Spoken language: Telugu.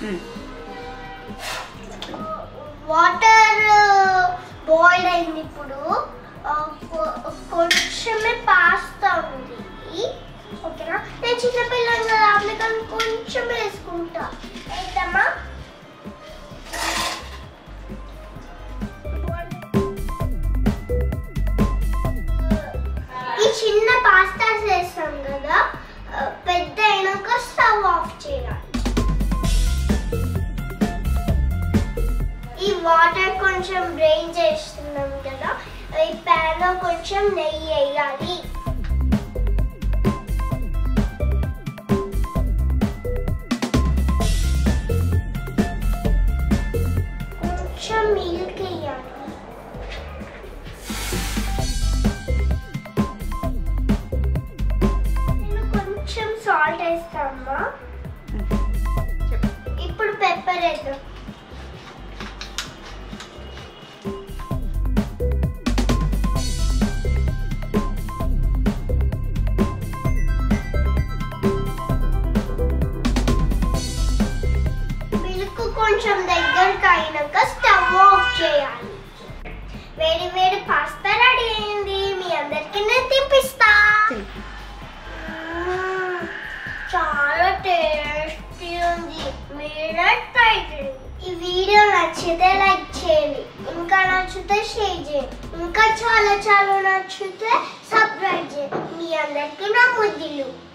వాటర్ బాయిల్ అయింది ఇప్పుడు ఆ, కొ- కొంచెమే పాస్తా ఉంది ఓకేనా నేను చిన్నపిల్లలు కదా అందుకని కొంచెం వేసుకుంటా వేద్దామా ఈ చిన్న పాస్తా చేస్తాం కదా ఆ, పెద్ద అయినాక స్టవ్ ఆఫ్ చేయాలి ఈ వాటర్ కొంచెం డ్రైన్ చేస్తున్నాం కదా ఈ ప్యాన్ లో కొంచెం నెయ్యి వేయాలి కొంచెం మిల్క్ వేయాలి నేను కొంచెం సాల్ట్ వేస్తామా ఇప్పుడు పెప్పర్ వేద్దాం మిల్క్ కొంచెం దగ్గరకు అయినాక స్టవ్ ఆఫ్ చేయాలి వేడి వేడి పాస్తా రెడీ అయింది మీ అందరికి నేను తినిపిస్తా మ్మ్. చాలా టేస్టీ ఉంది మీరే ట్రై చేయండి ఈ వీడియో నచ్చితే లైక్ చేయండి ఇంకా నచ్చితే షేర్ చేయండి ఇంకా చాలా చాలా నచ్చితే సబ్స్క్రైబ్ చేయండి మీ అందరికీ నా ముద్దులు